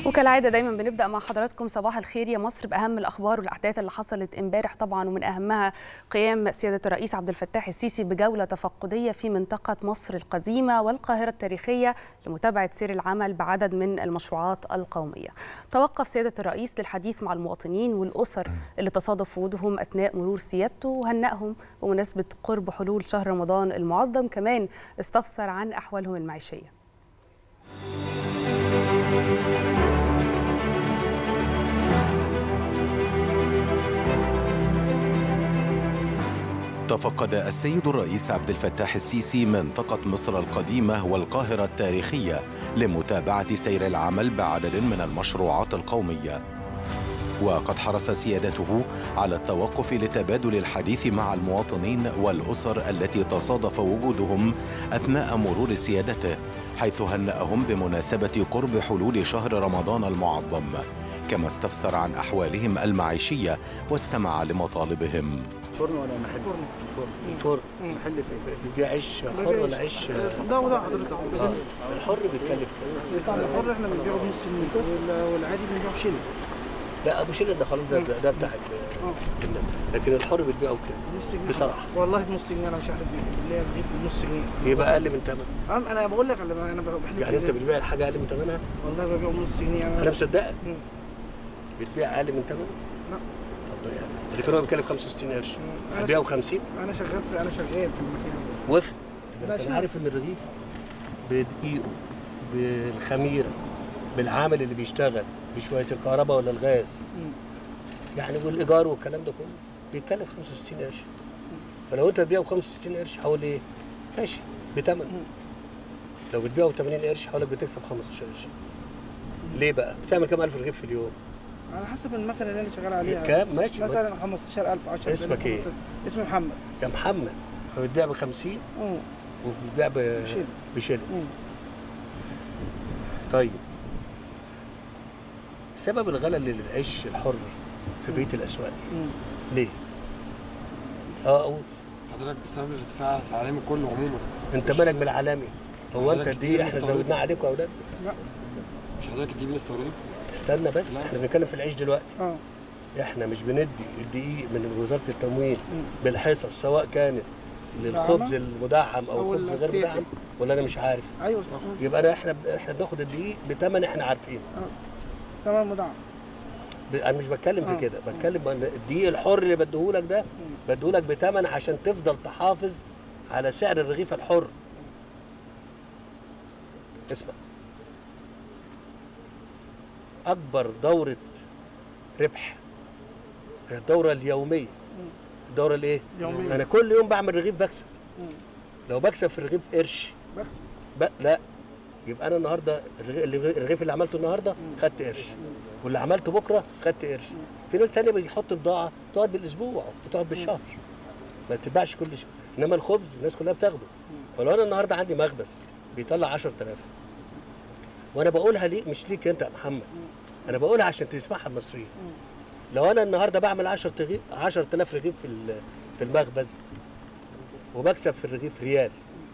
وكالعاده دايما بنبدا مع حضراتكم صباح الخير يا مصر باهم الاخبار والاحداث اللي حصلت امبارح طبعا ومن اهمها قيام سياده الرئيس عبد الفتاح السيسي بجوله تفقديه في منطقه مصر القديمه والقاهره التاريخيه لمتابعه سير العمل بعدد من المشروعات القوميه. توقف سياده الرئيس للحديث مع المواطنين والاسر اللي تصادف وجودهم اثناء مرور سيادته وهنأهم بمناسبه قرب حلول شهر رمضان المعظم كمان استفسر عن احوالهم المعيشيه. تفقد السيد الرئيس عبد الفتاح السيسي منطقة مصر القديمة والقاهرة التاريخية لمتابعة سير العمل بعدد من المشروعات القومية وقد حرص سيادته على التوقف لتبادل الحديث مع المواطنين والأسر التي تصادف وجودهم أثناء مرور سيادته حيث هنأهم بمناسبة قرب حلول شهر رمضان المعظم كما استفسر عن أحوالهم المعيشية واستمع لمطالبهم فرن ولا محل؟ فرن فرن محل فين؟ بيبيع عيش حر ولا عيش ده وده حضرتك اه الحر بيتكلف كام؟ الحر احنا بنبيعه بنص جنيه وال- والعادي بنبيعه بشيلن لا ابو شيلن ده خلاص ده ده بتاع ال- اه لكن الحر بتبيعه بكام؟ نص جنيه بصراحة. والله بنص جنيه انا مش عارف اللي هي بجيب بنص جنيه يبقى اقل من ثمن أم انا بقول لك على- انا بحلف يعني انت بالله. بتبيع الحاجه اقل من ثمنها والله ببيعه بنص جنيه انا مصدقك مم. بتبيع اقل من ثمنه لا طب ده يعني اذا كان هو بيكلف 65 قرش مم. هتبيعه ب 50 انا شغال في انا شغال في المكان وافق لا، انت شيء. عارف ان الرغيف بدقيقه بالخميره بالعامل اللي بيشتغل بشويه الكهرباء ولا الغاز مم. يعني والايجار والكلام ده كله بيتكلف 65 قرش فلو انت بتبيعه ب 65 قرش حوالي ايه؟ ماشي بتمن لو بتبيعه ب 80 قرش حوالي بتكسب 15 قرش ليه بقى؟ بتعمل كام الف رغيف في اليوم؟ على حسب المكنه اللي انا شغال عليها كام؟ ماشي مثلا 15000 10000 اسمك إيه؟ اسمي محمد يا محمد فبتبيع ب 50 مم. وبتبيع ب بشيل. بشيل مم. طيب سبب الغلاء للعيش الحر في بيت الاسواق إيه؟ مم. ليه؟ اه اقول حضرتك بسبب الارتفاع العالمي كله عموما انت مالك بالعالمي هو انت حضرتك دي كتير احنا مستورد. زودناه عليكم يا اولاد لا مش حضرتك تجيب الاستوراد استنى بس لا. احنا بنتكلم في العيش دلوقتي اه احنا مش بندي الدقيق من وزاره التموين مم. بالحصص سواء كانت للخبز مدعمة المدعم او أو الخبز غير السيحي. مدعم ولا انا مش عارف ايوه صح يبقى أنا احنا احنا بناخد الدقيق بثمن احنا عارفينه تمام مدعم ب- انا مش بتكلم آه. في كده بتكلم ان الدقيق الحر اللي بديهولك ده بديهولك بثمن عشان تفضل تحافظ على سعر الرغيف الحر اسمع اكبر دوره ربح هي الدوره اليوميه الدوره الايه يوميا. انا كل يوم بعمل رغيف بكسب مم. لو بكسب في الرغيف قرش بكسب ب... لا يبقى انا النهارده الرغ- الرغ- الرغيف اللي عملته النهارده خدت قرش واللي عملته بكره خدت قرش في ناس تانية بيحط بضاعه تقعد بالاسبوع وتقعد بالشهر ما تتباعش كل شيء انما الخبز الناس كلها بتاخده فلو انا النهارده عندي مخبز بيطلع 10000 وانا بقولها ليه مش ليك انت يا محمد انا بقولها عشان تسمعها المصريين لو انا النهارده بعمل 10 تغي... 10000 رغيف في ال- في المخبز وبكسب في الرغيف ريال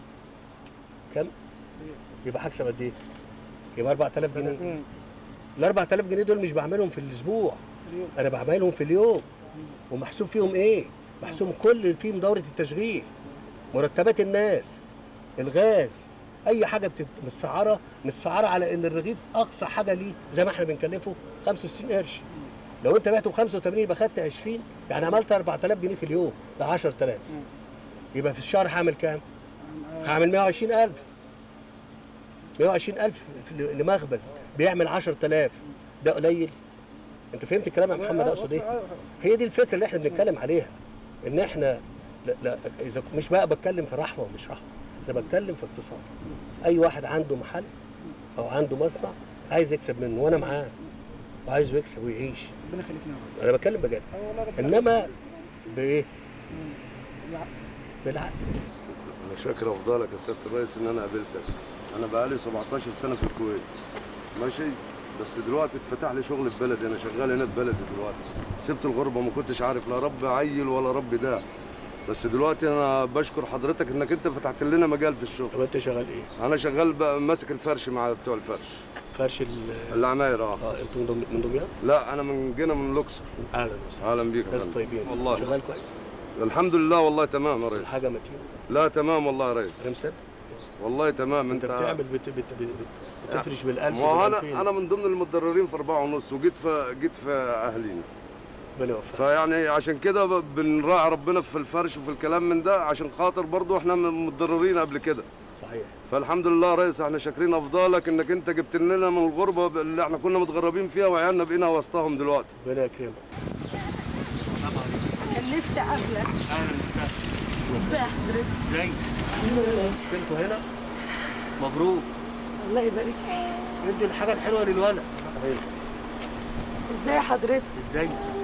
كم؟ يبقى هكسب قد ايه؟ يبقى 4000 جنيه مم. ال 4000 جنيه دول مش بعملهم في الاسبوع اليوم. انا بعملهم في اليوم ومحسوب فيهم ايه؟ محسوب كل اللي فيهم دوره التشغيل مرتبات الناس الغاز اي حاجه بتت- متسعره متسعره على ان الرغيف اقصى حاجه ليه زي ما احنا بنكلفه 65 قرش لو انت بعته ب 85 يبقى خدت 20 يعني عملت 4000 جنيه في اليوم ب 10000 يبقى في الشهر هعمل كام؟ هعمل 120000 120000 في- لمخبز بيعمل 10000 ده قليل انت فهمت الكلام يا محمد اقصد ايه؟ أيوة. هي دي الفكره اللي احنا بنتكلم عليها ان احنا لا, لا اذا مش بقى بتكلم في رحمه ومش رحمه انا بتكلم في اقتصاد اي واحد عنده محل او عنده مصنع عايز يكسب منه وانا معاه وعايزه يكسب ويعيش ربنا يخليك لنا يا ريس. انا بتكلم بجد اه والله ربنا انما بايه؟ لا. بالعقل انا شاكر افضلك يا سياده الرئيس ان انا قابلتك انا بقالي 17 سنه في الكويت ماشي بس دلوقتي اتفتح لي شغل في بلدي انا شغال هنا في بلدي دلوقتي سبت الغربه ما كنتش عارف لا رب عيل ولا رب ده بس دلوقتي انا بشكر حضرتك انك انت فتحت لنا مجال في الشغل طب انت شغال ايه؟ انا شغال بقى ماسك الفرش مع بتوع الفرش فرش ال العماير اه اه انتوا من دم- من دمياط؟ لا انا من جينا من الاقصر اهلا وسهلا اهلا بيك يا ناس فندم. طيبين والله شغال كويس الحمد لله والله تمام يا ريس الحاجه متينه لا تمام والله يا انا ريس مصدق والله تمام انت انت بتعمل بت بت بت بت بتفرش بالالف ما هو وبالألفين. انا انا من ضمن المتضررين في أربعة ونص وجيت في جيت في اهلينا ربنا يوفقك فيعني عشان كده ب- بنراعي ربنا في الفرش وفي الكلام من ده عشان خاطر برضو احنا م- متضررين قبل كده صحيح فالحمد لله يا ريس احنا شاكرين افضالك انك انت جبت لنا من الغربه ب- اللي احنا كنا متغربين فيها وعيالنا بقينا وسطهم دلوقتي ربنا يكرمك كان نفسي اقابلك اهلا وسهلا ازي حضرتك ازاي سكنتوا هنا مبروك الله يبارك فيك ادي الحاجه الحلوه للولد أهي. ازاي حضرتك ازاي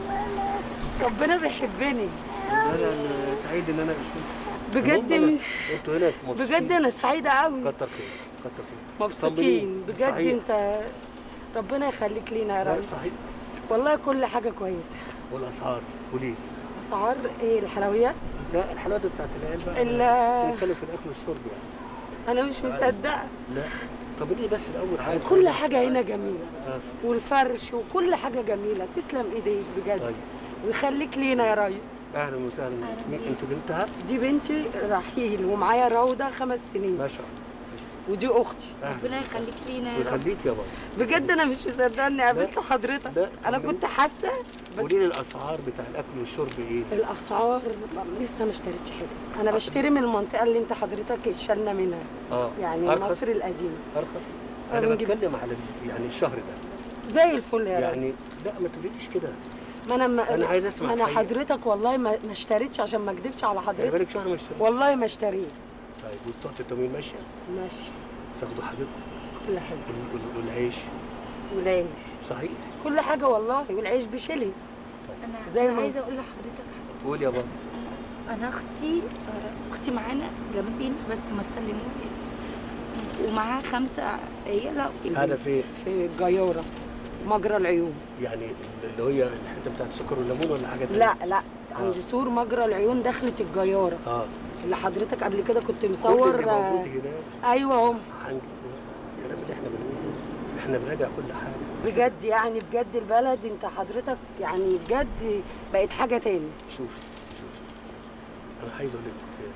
ربنا بيحبني انا أنا سعيد ان انا اشوفك بجد المهم م- أنا- انتوا هنا مبسوطين بجد انا سعيده قوي كتر خير كتر خير مبسوطين طمنيني. بجد صحيح. انت ربنا يخليك لينا يا لا ريس صحيح والله كل حاجه كويسه والاسعار وليه اسعار ايه الحلويات لا الحلاوه دي بتاعت العيال بقى ال- نتكلم في الاكل والشرب يعني انا مش مصدقه لا طب قولي بس الاول حاجه كل حاجه هنا جميله آه. والفرش وكل حاجه جميله تسلم ايديك بجد طيب. ويخليك لينا يا ريس اهلا وسهلا مين انتوا بنتها دي بنتي رحيل ومعايا روضه خمس سنين ما شاء الله ودي اختي أهلا. ربنا يخليك لينا يا رب ويخليك يا بابا بجد انا مش مصدقه اني قابلت حضرتك لا، انا طمني. كنت حاسه بس قولي لي الاسعار بتاع الاكل والشرب ايه الاسعار لسه ما اشتريتش حاجه انا بشتري من المنطقه اللي انت حضرتك شالنا منها اه يعني أرخص؟ مصر القديمه ارخص آه، انا بنجيب- بتكلم على ال- يعني الشهر ده زي الفل يا يعني ريس لا ما تقوليش كده ما انا ما أنا عايز أسمع ما انا الحقيقة. حضرتك والله ما ما اشتريتش عشان ما اكدبش على يعني حضرتك بالك شهر ما اشتريت والله ما اشتريت طيب وبتوع التموين ماشيه ماشي تاخدوا حاجتكم كل حاجه وال- وال- والعيش والعيش صحيح كل حاجه والله والعيش بشيلي انا زي زي ما- ما عايزه اقول لحضرتك حاجة. قول يا بابا انا اختي آه، اختي معانا جنبين بس ما سلموهاش ومعاها خمسه عيله هذا في في الجياره مجرى العيون يعني اللي هي الحته بتاعت السكر والليمون ولا حاجه تانية؟ لا لا عند سور مجرى العيون دخلت الجياره اه اللي حضرتك قبل كده كنت كل مصور اللي آه، موجود هناك ايوه هم هنجيب الكلام اللي احنا بنقوله احنا بنراجع كل حاجه بجد يعني بجد البلد انت حضرتك يعني بجد بقت حاجه تاني شوفي شوفي انا عايز اقول لك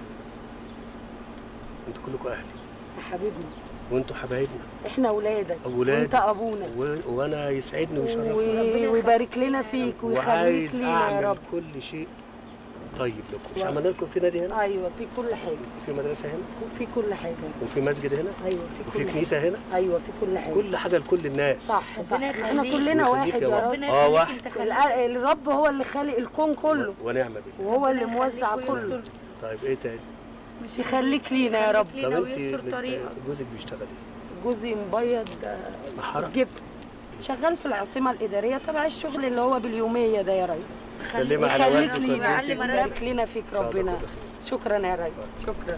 آه، انتوا كلكم اهلي يا حبيبنا وانتوا حبايبنا احنا اولادك أولادك. وانت ابونا و... وانا يسعدني ويشرفني و- ويبارك لنا فيك ويخليك وعايز لينا يا اعمل رب كل شيء طيب لكم مش و- عملنا لكم في نادي هنا ايوه في كل حاجه وفي مدرسه هنا في كل حاجه وفي مسجد هنا ايوه في وفي كل حاجه كنيسه هنا ايوه في كل حاجه كل حاجه لكل الناس صح صح ربنا احنا يخليك. كلنا ويخليك واحد يا يا رب. رب ربنا آه، يخليك واحد. انت خليك الأ- الرب هو اللي خالق الكون كله و- ونعم بالله وهو اللي ربنا موزع يخليك كله ويستر. طيب ايه تاني مش يخليك لينا يا رب لينا طب انت ويستر بت- طريقك. جوزك بيشتغل ايه؟ جوزي مبيض آه، محرم جبس شغال في العاصمه الاداريه تبع الشغل اللي هو باليوميه ده يا ريس سلمي على يخليك والدك لينا ووالدتك ويبارك لنا فيك إن شاء الله ربنا كل خير. شكرا يا ريس شكرا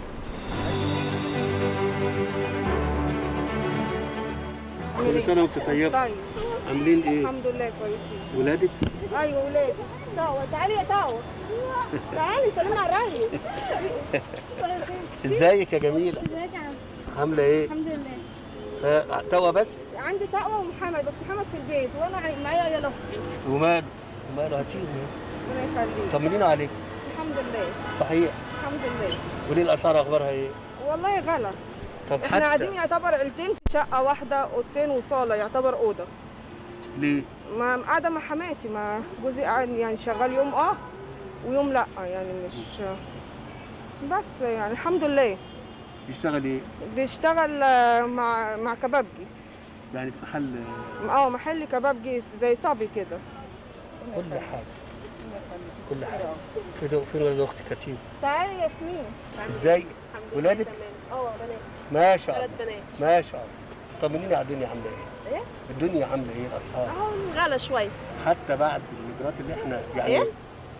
كل سنه وانت طيب طيب عاملين ايه؟ الحمد لله كويسين ولادك؟ ايوه ولادي طاوة تعالي يا طاوة تعالي سلمي على الريس ازيك يا جميله؟ عامله ايه؟ الحمد لله ها، توا بس عندي تقوى ومحمد بس محمد في البيت وانا عي- معايا عيال اختي وماله؟ وماله هاتيهم ربنا يخليك طمنينا عليك الحمد لله صحيح الحمد لله وليه الاسعار اخبارها ايه؟ والله غلا طب احنا حتى قاعدين يعتبر عيلتين في شقه واحده اوضتين وصاله يعتبر اوضه ليه؟ ما قاعده مع حماتي ما جوزي قاعد يعني شغال يوم اه ويوم لا يعني مش بس يعني الحمد لله يشتغل ايه؟ بيشتغل آه، مع مع كبابجي يعني في محل اه محل كبابجي زي صبي كده كل حاجه كل حاجه في دو فين ولاد اختك كتير تعالي ياسمين ازاي؟ ولادك؟ اه بنات ما شاء الله ثلاث بنات ما شاء الله طمنيني على الدنيا عامله ايه؟ ايه؟ الدنيا عامله ايه الاسعار؟ اهو غلا شويه حتى بعد الاجراءات اللي احنا يعني إيه؟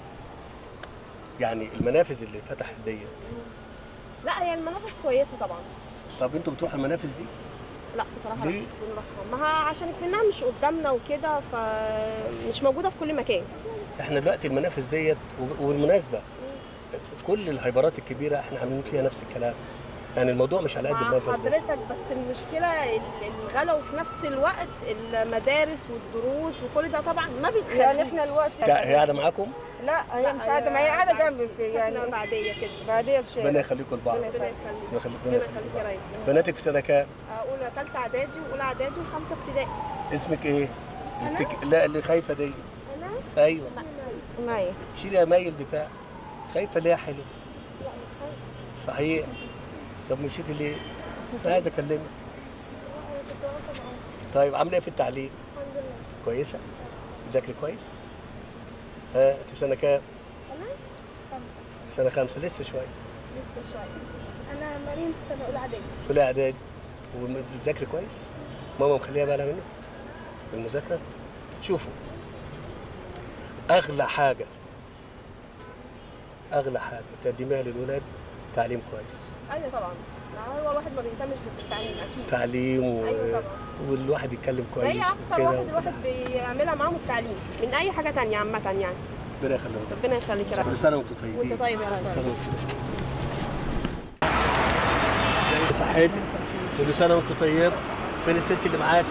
يعني المنافذ اللي فتحت ديت لا هي المنافس كويسه طبعا طب انتوا بتروحوا المنافذ دي؟ لا بصراحه ليه؟ لا بنروحها ما ها- عشان كمنها مش قدامنا وكده فمش موجوده في كل مكان احنا دلوقتي المنافذ ديت وب- وبالمناسبه كل الهايبرات الكبيره احنا عاملين فيها نفس الكلام يعني الموضوع مش على قد مع المنفذ بس حضرتك بس المشكله ال- الغلا وفي نفس الوقت المدارس والدروس وكل ده طبعا ما بيتخليش يعني احنا الوقت ده هي قاعده معاكم لا هي مش قاعده ما هي قاعده جنبي في يعني يعني بعديه كده بعديها في شارع ربنا يخليكم لبعض ربنا ربنا يخليك. يخليك ربنا يخليك ربنا ربنا يخليك يخليك يا ريس بناتك في سنه كام؟ اولى ثالثه اعدادي واولى اعدادي وخمسه ابتدائي اسمك ايه؟ بتك... لا اللي خايفه دي انا ايوه معايا شيلي يا مايل بتاع خايفه ليه يا حلو لا مش خايفه صحيح طب مشيتي ليه؟ انا عايز اكلمك انا كنت واقفه معاهم طيب عامله ايه في التعليم؟ الحمد لله كويسه؟ بتذاكري كويس؟ ها انت في سنه كام؟ انا خمسه سنه خمسه لسه شويه لسه شويه انا مريم في سنه اولى اعدادي اولى اعدادي وبتذاكري كويس؟ ماما مخليها بالها منك في المذاكره؟ شوفوا اغلى حاجه اغلى حاجه تقدميها للولاد تعليم كويس ايوه طبعا هو الواحد ما بيهتمش بالتعليم اكيد تعليم و... أيوة طبعا. والواحد يتكلم هي كويس اكتر واحد الواحد بيعملها معاهم التعليم من اي حاجه تانية عامه يعني ربنا يخليك ربنا يخليك يا رب كل سنه وانتم طيبين وانت طيب يا كل رب سنه وانتم طيبين ازي صحتك كل سنه وانتم طيب فين الست اللي معاك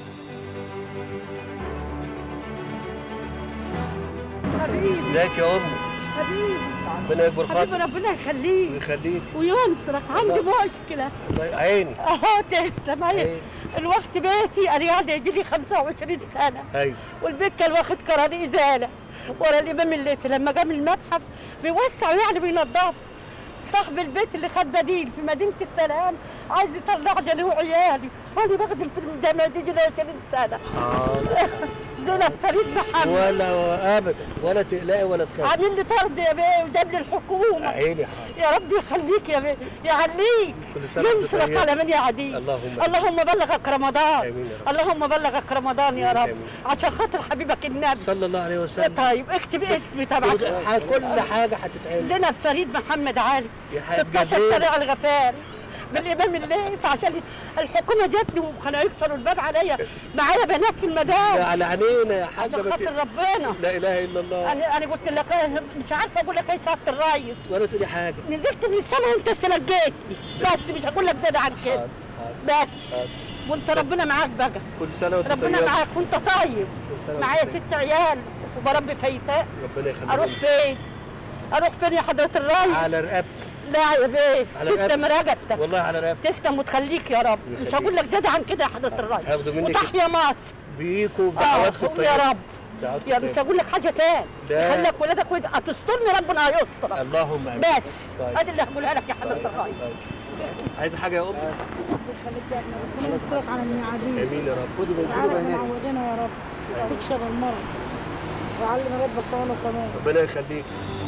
ازيك يا امي حبيبي ربنا يكبر حبيبي خاطرك ربنا يخليك ويخليك وينصرك عندي الله. مشكلة الله عيني اهو تسلم هي عيني الوقت بيتي انا قاعدة يجي لي 25 سنة ايوه والبيت كان واخد قرار ازالة ورا الامام الليثي لما جه من المتحف بيوسع يعني بينضف صاحب البيت اللي خد بديل في مدينة السلام عايز يطلعني انا وعيالي وانا بخدم في المدينة دي 20 سنة حاضر زينب فريد محمد ولا ابدا ولا تقلقي ولا تخافي عامل لي طرد يا بيه وجاب لي الحكومة عيني حاضر يا رب يخليك يا بيه يعليك كل سنه وانتم ينصرك طيب على من يعديك اللهم اللهم بلغك رمضان آمين يا رب. اللهم بلغك رمضان يا رب آمين. عشان خاطر حبيبك النبي صلى الله عليه وسلم طيب اكتب اسمي تبعك كل حاجه هتتعمل زينب فريد محمد علي يا حاج 16 جزيل شارع الغفار بالامام الليث عشان الحكومه جاتني وكانوا يكسروا الباب عليا معايا بنات في يا المدارس على عينينا يا حاجه عشان ما ت- خاطر ربنا لا اله الا الله انا انا قلت لك إيه، مش عارفه اقول لك ايه سعاده الريس ولا تقولي حاجه نزلت من السما وانت استلقيتني بس مش هقول لك زيادة عن كده حاضر حاضر بس حاضر. وانت ربنا معاك بقى كل سنه وانت ربنا طيب معاك وانت طيب كل سنه معايا وانت طيب. ست عيال وبربي فايتاء ربنا يخليك اروح فين؟ اروح فين يا حضرة الريس؟ على رقبتي لا يا بيه على تسلم رقبتي. رقبتك والله على رقبتي تسلم وتخليك يا رب مش يخليك. هقول لك زيادة عن كده يا حضرة الريس هاخده منك وتحيا مصر بيكوا آه، بدعواتكم الطيبه يا رب دعواتكم يا مش الطيبه هقول لك حاجة تاني لا. يخليك ولادك ود- هتسترني ربنا هيسترك اللهم امين بس طيب. ادي اللي هقولها لك يا حضرة طيب. الريس طيب. عايزه حاجه يا امي يخليك يا ابني ربنا يسترك على من يعاديك امين يا رب خدي من تعالى كده هناك معودنا يا رب تكشف المرض وعلم ربك وانا كمان ربنا يخليك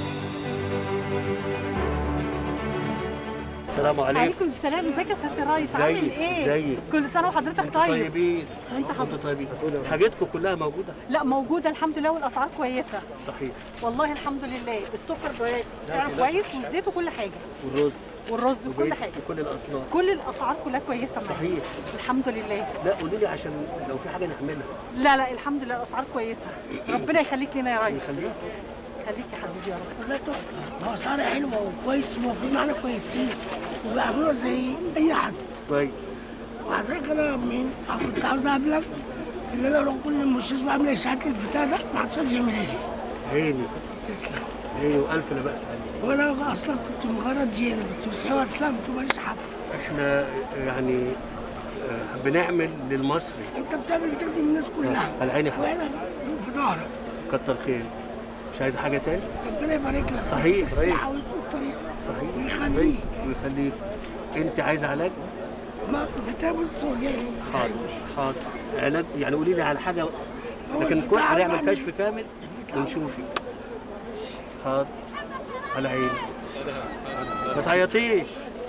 السلام عليكم عليكم السلام ازيك يا سياده الريس ازيك؟ عامل ايه؟ ازيك؟ كل سنه وحضرتك طيب طيبين انت انتوا حضرتك طيبين حاجتكم كلها موجوده لا موجوده الحمد لله والاسعار كويسه صحيح والله الحمد لله السكر كويس سعره لا. كويس والزيت وكل حاجه والرز والرز وكل وبيت حاجه وكل الاصناف كل الاسعار كلها كويسه معايا صحيح الحمد لله لا قولي لي عشان لو في حاجه نعملها لا لا الحمد لله الاسعار كويسه ربنا يخليك لنا يا ريس يخليك خليك يا حبيبي يا رب والله تحفه هو اسعار حلوه وكويس وموافقين معانا كويسين وبيعملوها زي اي حد كويس وحضرتك انا من كنت عاوز اقابلك ان انا لو كل المستشفى عامله اشاعات الفتاه ده ما حدش يعملها لي عيني تسلم عيني والف لا باس عليك وانا اصلا كنت مجرد جينا كنت مسيحي اسلمت وماليش حد احنا يعني آه، بنعمل للمصري انت بتعمل بتخدم الناس كلها على عيني حق وانا في ظهرك كتر خير مش عايز حاجه تاني ربنا يبارك لك صحيح، صحيح. الصحه ويسوق الطريق صحيح ويخليك. ويخليك انت عايز علاج ما الفتاه بص وجعني حاضر حاضر علاج يعني قولي لي على حاجه لكن الفتاة كل عاوز هنعمل أعمل- كشف كامل ونشوفك حاضر على عيني ما تعيطيش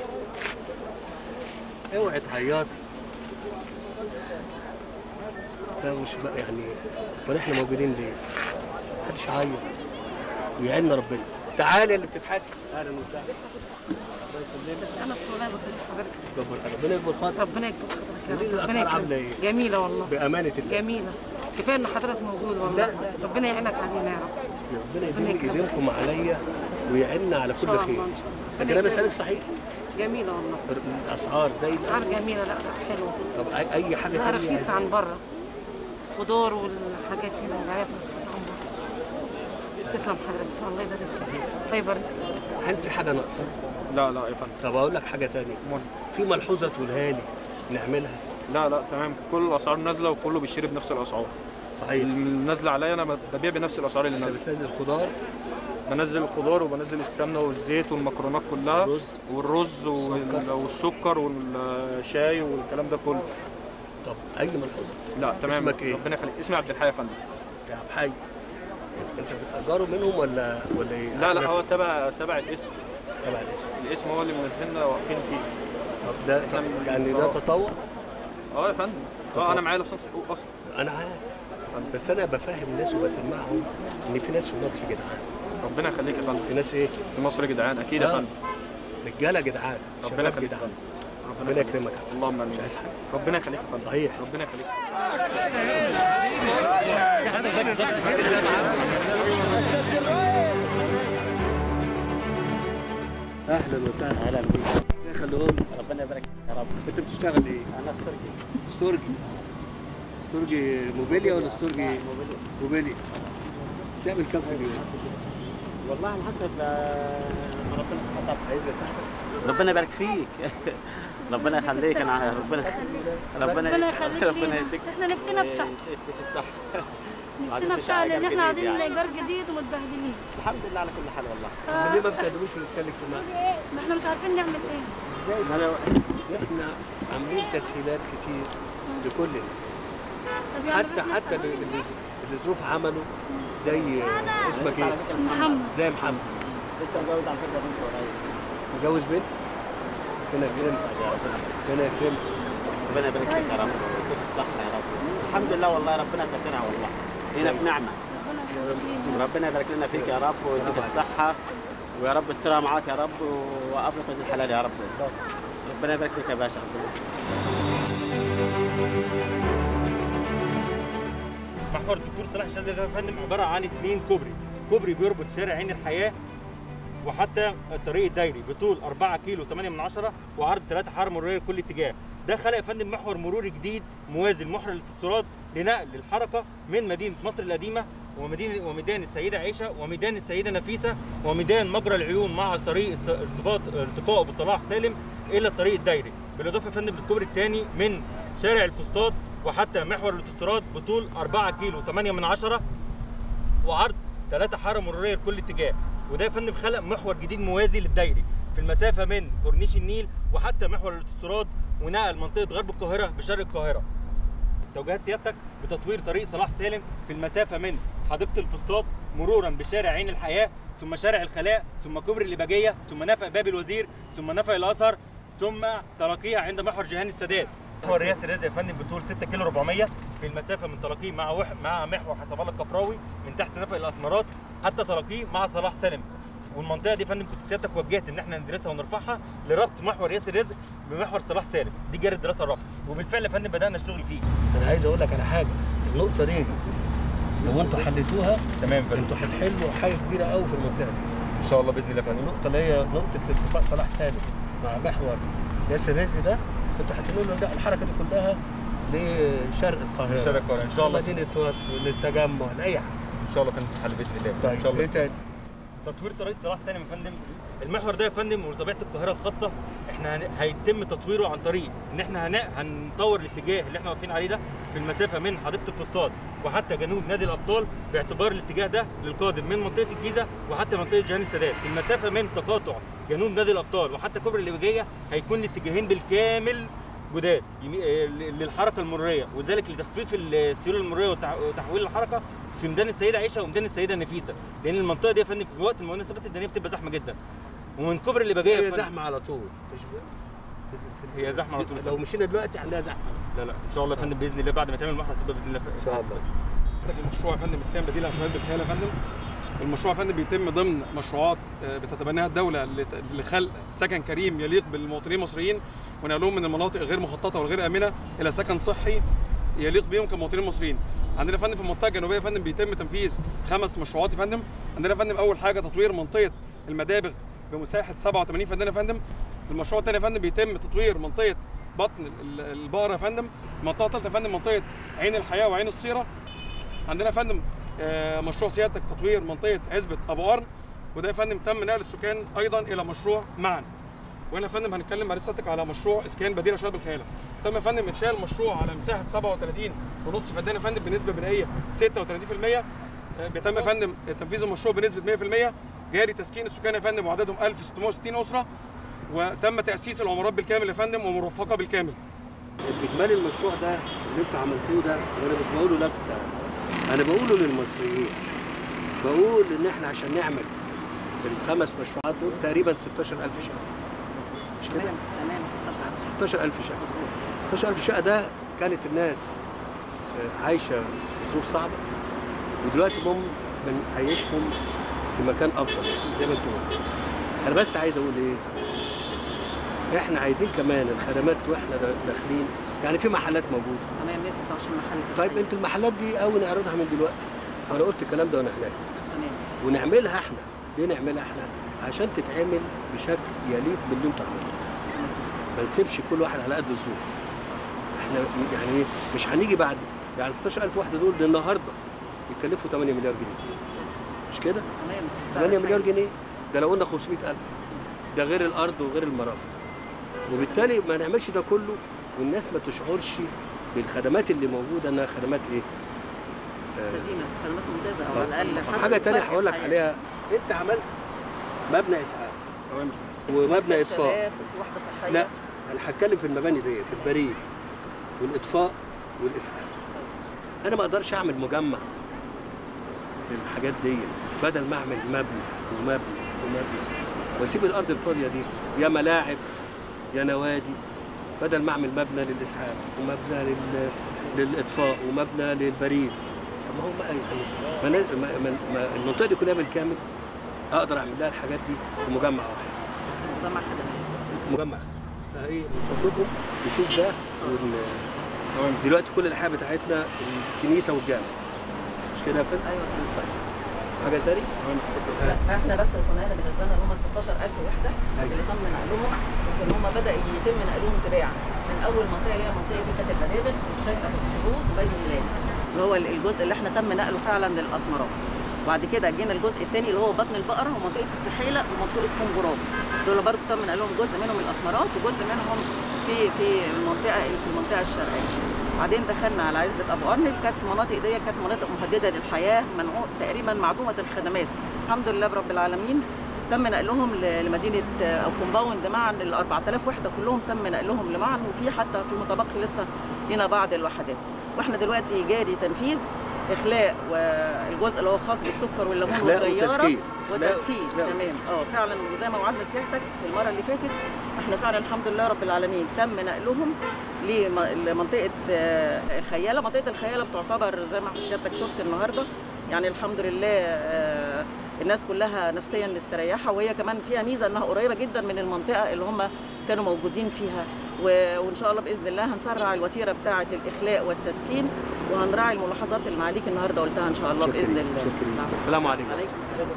اوعي تعيطي لا مش بقى يعني ما احنا موجودين ليه؟ محدش يعيط ويعيننا ربنا تعالي اللي بتضحكي اهلا وسهلا الله يسلمك انا في والله بخير حضرتك كبر ربنا يكبر خاطرك ربنا يكبر حضرتك يا قولي رب. لي ربنا الاسعار يكرمك. عامله ايه؟ جميله والله بامانه الله جميله كفايه ان حضرتك موجود والله لا، لا. ربنا يعينك علينا يا رب ربنا ربنا يديم يكرمك. ايديكم عليا ويعيننا على إن كل شاء الله، خير إن شاء الله. لكن انا بسالك صحيح جميله والله الاسعار زي اسعار جميله لا لا حلوه طب أي- اي حاجه لا تانية رخيصه عايزة؟ عن بره خضار والحاجات هنا العيال رخيصه عن بره تسلم حضرتك الله يبارك فيك الله يبارك هل في حاجه ناقصه؟ لا لا يا فندم طب اقول لك حاجه تانية في ملحوظه تقولها لي نعملها لا لا تمام كل الاسعار نازله وكله بيشتري بنفس الاسعار صحيح نازله عليا انا ببيع بنفس الاسعار اللي نازله بتنزل خضار بنزل الخضار وبنزل السمنه والزيت والمكرونات كلها الرز والرز وال- والسكر والشاي والكلام ده كله طب اي ملحوظه لا تمام اسمك إيه؟ ربنا يخليك اسمي عبد الحي يا فندم يا عبد الحي انت بتاجروا منهم ولا ولا ايه؟ لا لا أنا هو تبع تبع الاسم تبع الاسم الاسم هو اللي منزلنا واقفين فيه طب ده طب يعني ده تطوع؟ اه يا فندم اه انا معايا لسان حقوق اصلا انا عارف بس انا بفهم الناس وبسمعهم ان في ناس في مصر جدعان ربنا يخليك يا فندم في ناس ايه؟ في مصر جدعان اكيد يا آه. فندم رجاله جدعان ربنا شباب يخليك يا جدعان فندم ربنا يكرمك اللهم امين مش عايز حاجه ربنا يخليك يا فندم صحيح ربنا يخليك اهلا وسهلا اهلا بيك يا خلوهم ربنا يبارك يا رب انت بتشتغل ايه؟ انا استرجي ستورجي ستورجي موبيليا ولا ستورجي موبيليا بتعمل كام في اليوم؟ والله على حسب ما ربنا سبحانه وتعالى عايز اساعدك ربنا يبارك فيك ربنا يخليك انا ربنا ربنا ربنا يخليك ربنا لينا. يديك احنا نفسنا في شقه يديك الصحة نفسنا في شقه لان احنا قاعدين ايجار جديد ومتبهدلين الحمد لله على كل حال والله طب ليه ما بتقدموش في الاسكان الاجتماعي؟ ما احنا مش عارفين نعمل ايه ازاي؟ احنا عاملين تسهيلات كتير لكل الناس طب يعني حتى الناس حتى اللي اللي ظروف عمله زي اسمك ايه؟ محمد زي محمد لسه متجوز على فكره بنت قريب متجوز بنت؟ ربنا يكرمك ربنا يكرمك ربنا يبارك فيك يا رب ويديك الصحة يا رب الحمد لله والله ربنا ساترها والله هنا في نعمة ربنا يبارك لنا فيك يا رب ويديك الصحة ويا رب استرها معاك يا رب ووقف لك وجه الحلال يا رب ربنا يبارك فيك يا باشا ربنا محور الدكتور صلاح الشاذلي ده يا فندم عباره عن اثنين كوبري كوبري بيربط شارع عين الحياه وحتى الطريق الدايري بطول 4 كيلو 8 من 10 وعرض 3 حاره مروريه لكل اتجاه ده خلق يا فندم محور مروري جديد موازي لمحور الاتصالات لنقل الحركه من مدينه مصر القديمه ومدينه وميدان السيده عائشه وميدان السيده نفيسه وميدان مجرى العيون مع الطريق ارتباط ارتقاء ابو صلاح سالم الى الطريق الدايري بالاضافه يا فندم للكوبري الثاني من شارع الفسطاط وحتى محور الاتصالات بطول 4 كيلو 8 من 10 وعرض ثلاثة حارة مرورية لكل اتجاه وده يا فندم خلق محور جديد موازي للدايري في المسافة من كورنيش النيل وحتى محور الاتصالات ونقل منطقة غرب القاهرة بشرق القاهرة توجيهات سيادتك بتطوير طريق صلاح سالم في المسافة من حديقة الفسطاط مرورا بشارع عين الحياة ثم شارع الخلاء ثم كوبري الإباجية ثم نفق باب الوزير ثم نفق الأزهر ثم تلاقيه عند محور جيهان السادات محور رياسة الرزق يا فندم بطول 6 كيلو 400 في المسافة من تلاقيه مع وح... مع محور حسب الله الكفراوي من تحت نفق الأسمرات حتى تلاقيه مع صلاح سالم والمنطقه دي يا فندم كنت سيادتك وجهت ان احنا ندرسها ونرفعها لربط محور ياسر رزق بمحور صلاح سالم دي جاري الدراسه الرابعه وبالفعل يا فندم بدانا الشغل فيه انا عايز اقول لك على حاجه النقطه دي لو انتوا حليتوها تمام انتوا هتحلوا حاجه كبيره قوي في المنطقه دي ان شاء الله باذن الله يا فندم النقطه اللي هي نقطه الاتفاق صلاح سالم مع محور ياسر رزق ده انتوا هتنقلوا له الحركه دي كلها لشرق القاهره لشرق القاهرة، إن شاء الله. مدينه نصر للتجمع لاي حاجه ان شاء الله كانت تتحل باذن الله طيب ان شاء الله ايه تاني؟ تطوير طريق صلاح سالم يا فندم المحور ده يا فندم وطبيعه القاهره الخاصه احنا هن... هيتم تطويره عن طريق ان احنا هن... هنطور الاتجاه اللي احنا واقفين عليه ده في المسافه من حديقه الفسطاط وحتى جنوب نادي الابطال باعتبار الاتجاه ده للقادم من منطقه الجيزه وحتى منطقه جهان السادات في المسافه من تقاطع جنوب نادي الابطال وحتى كوبري الاباجيه هيكون الاتجاهين بالكامل جداد يمي- آه، للحركه المروريه وذلك لتخفيف السيوله المروريه وتع- وتحويل الحركه في ميدان السيده عائشه وميدان السيده نفيسه لان المنطقه دي يا فندم في وقت المناسبات الدينيه بتبقى زحمه جدا ومن كوبري الاباجيه يا هي فندم- زحمه على طول مش هي زحمه على طول لو مشينا دلوقتي عندها زحمه لا لا ان شاء الله يا فندم باذن الله بعد ما تعمل المحطه تبقى باذن الله ان شاء الله المشروع يا فندم اسكان بديل عشوائيات بالخيال يا فندم المشروع يا فندم بيتم ضمن مشروعات آه، بتتبناها الدوله لت- لخلق سكن كريم يليق بالمواطنين المصريين ونقلهم من المناطق الغير مخططه والغير امنه الى سكن صحي يليق بهم كمواطنين مصريين. عندنا يا فندم في المنطقه الجنوبيه يا فندم بيتم تنفيذ خمس مشروعات يا فندم. عندنا يا فندم اول حاجه تطوير منطقه المدابغ بمساحه 87 فدان يا فندم المشروع الثاني يا فندم بيتم تطوير منطقه بطن ال- البقره يا فندم المنطقه الثالثه يا فندم منطقه عين الحياه وعين الصيره عندنا يا فندم آه، مشروع سيادتك تطوير منطقه عزبه ابو قرن وده يا فندم تم نقل السكان ايضا الى مشروع معا وهنا يا فندم هنتكلم مع سيادتك على مشروع اسكان بديله شباب الخياله تم يا فندم انشاء المشروع على مساحه 37 ونص فدان يا فندم بنسبه بنائيه 36% آه، بيتم يا فندم تنفيذ المشروع بنسبه 100% جاري تسكين السكان يا فندم وعددهم 1660 اسره وتم تاسيس العمارات بالكامل يا فندم ومرفقه بالكامل اجمالي المشروع ده اللي انتوا عملتوه ده وانا مش بقوله لك ده انا بقوله للمصريين بقول ان احنا عشان نعمل الخمس مشروعات دول تقريبا 16000 شقه مش كده؟ تمام 16000 شقه 16000 شقه ده كانت الناس آه، عايشه في ظروف صعبه ودلوقتي هم بنعيشهم في مكان افضل زي ما انتوا قلتوا. انا بس عايز اقول ايه احنا عايزين كمان الخدمات واحنا دا- داخلين يعني في محلات موجوده تمام 126 محل في طيب انتوا المحلات دي قوي نعرضها من دلوقتي وانا قلت الكلام ده وانا هناك تمام ونعملها احنا ليه نعملها احنا عشان تتعمل بشكل يليق باللي انتوا عملتوه ما نسيبش كل واحد على قد الظروف احنا يعني ايه مش هنيجي بعد يعني 16000 واحده دول ده النهارده يكلفوا 8 مليار جنيه مش كده؟ تمام 8 مليار جنيه ده لو قلنا 500000 ده غير الارض وغير المرافق وبالتالي ما نعملش ده كله والناس ما تشعرش بالخدمات اللي موجوده انها خدمات ايه؟ آه، مستديمه خدمات ممتازه او على الاقل طب حسب حاجه تانية فرق هقول لك الحياة. عليها انت عملت مبنى اسعاف ومبنى اطفاء شباب وفي واحده صحيه لا انا هتكلم في المباني ديت البريد والاطفاء والاسعاف انا ما اقدرش اعمل مجمع للحاجات ديت بدل ما اعمل مبنى ومبنى ومبنى واسيب الارض الفاضيه دي يا ملاعب يا نوادي بدل ما اعمل مبنى للاسعاف ومبنى لل... للاطفاء ومبنى للبريد طب ما هو بقى يعني ما نا- ما ما ما المنطقه دي كلها بالكامل اقدر اعمل لها الحاجات دي في مجمع واحد مجمع خدمات مجمع فايه من فضلكم نشوف ده ون... دلوقتي كل الحياه بتاعتنا الكنيسه والجامع مش كده يا فندم؟ ايوه طيب حاجه تاني؟ احنا بس القناه بالنسبه لنا هم 16000 وحده اللي تم نقلهم يمكن هم بدا يتم نقلهم تباعا من اول منطقه اللي هي منطقه فتة المداغل وشقه السعود وبين الميلاد اللي هو الجزء اللي احنا تم نقله فعلا للاسمرات وبعد كده جينا الجزء الثاني اللي هو بطن البقره ومنطقه السحيله ومنطقه كونجرات دول برضه تم نقلهم جزء منهم الاسمرات وجزء منهم في في المنطقه في المنطقه الشرقيه بعدين دخلنا على عزبة أبو قرن كانت المناطق دي كانت مناطق مهددة للحياة منعو تقريبا معدومة الخدمات الحمد لله برب العالمين تم نقلهم ل- لمدينة أو كومباوند معا ال 4000 وحدة كلهم تم نقلهم لمعا وفي حتى في متبقي لسه لنا بعض الوحدات واحنا دلوقتي جاري تنفيذ إخلاء والجزء اللي هو خاص بالسكر والليمون إخلاء والطيارة وتسكين. إخلاء- وتسكين إخلاء تمام اه فعلا وزي ما وعدنا سيادتك في المرة اللي فاتت احنا فعلا الحمد لله رب العالمين تم نقلهم لم- لمنطقه آه، الخياله منطقه الخياله بتعتبر زي ما سيادتك شفت النهارده يعني الحمد لله آه، الناس كلها نفسيا مستريحه وهي كمان فيها ميزه انها قريبه جدا من المنطقه اللي هم كانوا موجودين فيها و- وان شاء الله باذن الله هنسرع الوتيره بتاعه الاخلاء والتسكين وهنراعي الملاحظات اللي معاليك النهارده قلتها ان شاء الله باذن شكرا الله شكرا السلام عليكم عليكم السلام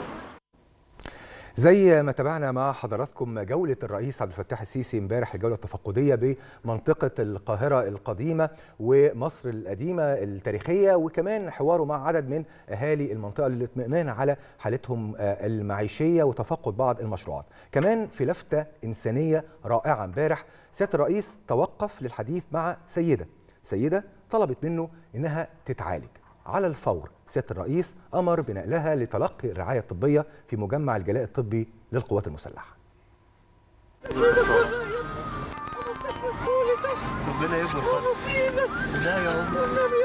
زي ما تابعنا مع حضراتكم جولة الرئيس عبد الفتاح السيسي امبارح الجولة التفقدية بمنطقة القاهرة القديمة ومصر القديمة التاريخية وكمان حواره مع عدد من أهالي المنطقة للاطمئنان على حالتهم آه، المعيشية وتفقد بعض المشروعات كمان في لفتة إنسانية رائعة امبارح سيادة الرئيس توقف للحديث مع سيدة سيدة طلبت منه إنها تتعالج على الفور سيادة الرئيس أمر بنقلها لتلقي الرعاية الطبية في مجمع الجلاء الطبي للقوات المسلحة ربنا يكبر لا يا رب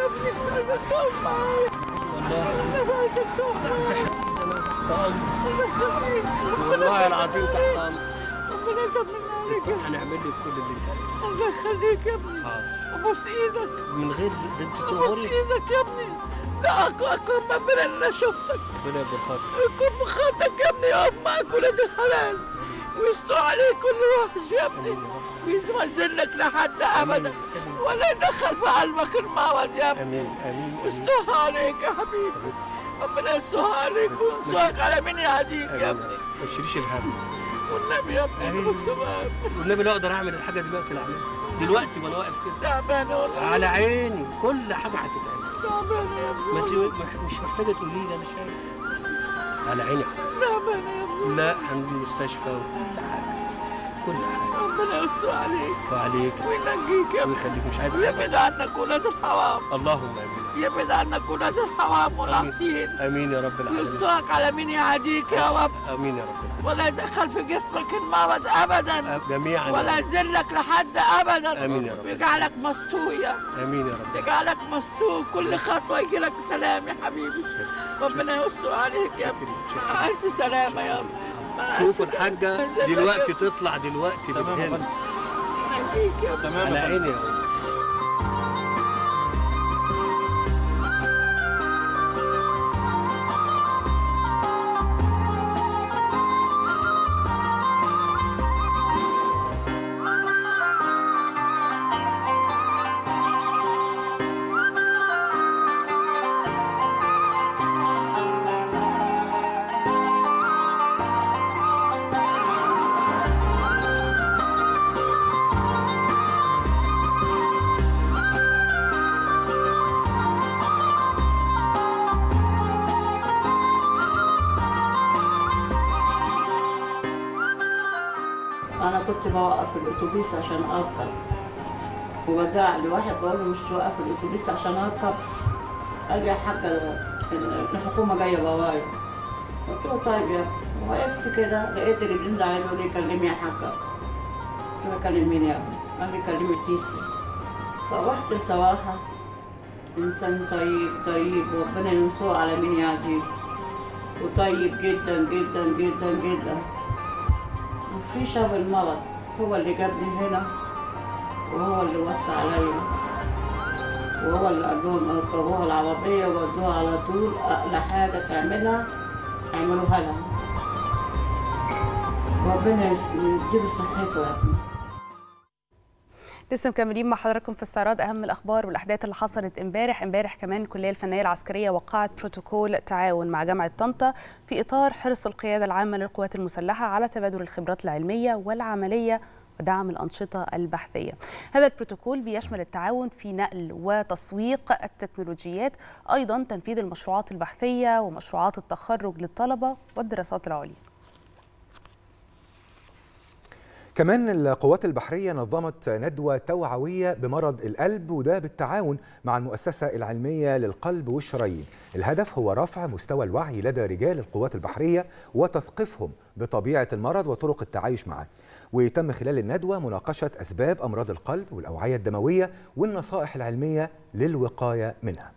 والله العظيم تحت امرك ربنا يطمن عليك هنعمل لك كل اللي انت عايزه الله يخليك يا ابني حاضر. ابوس ايدك من غير ده انت ابوس تؤمري ايدك يا ابني ده اقوى اقوى من اللي انا شفتك ربنا يكبر خاطرك يكون مخاطك يا ابني يقف معك ولاد الحلال ويستر عليك كل وحش يا ابني ويزلك لحد ابدا ولا يدخل في قلبك الموت يا ابني امين امين ويسترها عليك يا حبيبي ربنا يسترها عليك وينصرك على من يهديك يا ابني ما تشيليش الهم والنبي يا ابني أهي. ادعوك ثواب والنبي لو اقدر اعمل الحاجه دلوقتي اللي اعملها دلوقتي وانا واقف كده تعبانه والله على عيني كل حاجه هتتعمل تعبانه يا ابني ما انت مح- مش محتاجه تقولي لي انا شايف على عيني تعبانه يا ابني لا عند المستشفى وكل حاجه كل حاجه ربنا يستر عليك وعليك وينجيك يا ابني ويخليك مش عايز ويبعد عنك ولاد الحرام اللهم امين يبعد عنك ولاد الحرام والعصيين امين يا رب العالمين ويسترك على مين يهديك يا رب امين يا رب ولا يدخل في جسمك المرض ابدا العالمين جميعا ولا يذلك لحد ابدا آمين يا رب. ويجعلك مستور يا امين يا رب يجعلك مستور كل خطوه يجي لك سلام يا حبيبي ربنا يستر عليك يا ابني مع الف سلامه يا ابني مع ألف شوفوا سلامة. الحاجه يذلك دلوقتي يا تطلع دلوقتي تمام يا بالهند فندم ينجيك يا ابني تمام على يا فندم. عيني يا رب انا كنت بوقف الاتوبيس عشان اركب وبزعق لواحد بقول له مش توقف الاتوبيس عشان اركب قال لي يا حاجه ال- الحكومه جايه ورايا قلت له طيب يا ابني وقفت كده لقيت اللي بينده عليا بيقول لي كلمي يا حاجه قلت له اكلم مين يا ابني قال لي كلمي السيسي فروحت بصراحه انسان طيب طيب وربنا ينصره على مين يهديه وطيب جدا جدا جدا جدا وفي شر المرض هو اللي جابني هنا وهو اللي وسع عليا وهو اللي قال لهم اركبوها العربية ودوها على طول أقلى حاجة تعملها اعملوها لها ربنا يس- يديله صحته يا ابني لسه مكملين مع حضراتكم في استعراض اهم الاخبار والاحداث اللي حصلت امبارح امبارح كمان الكليه الفنيه العسكريه وقعت بروتوكول تعاون مع جامعه طنطا في اطار حرص القياده العامه للقوات المسلحه على تبادل الخبرات العلميه والعمليه ودعم الأنشطة البحثية هذا البروتوكول بيشمل التعاون في نقل وتسويق التكنولوجيات أيضا تنفيذ المشروعات البحثية ومشروعات التخرج للطلبة والدراسات العليا كمان القوات البحرية نظمت ندوة توعوية بمرض القلب وده بالتعاون مع المؤسسة العلمية للقلب والشرايين الهدف هو رفع مستوى الوعي لدى رجال القوات البحرية وتثقيفهم بطبيعة المرض وطرق التعايش معه وتم خلال الندوة مناقشة أسباب أمراض القلب والأوعية الدموية والنصائح العلمية للوقاية منها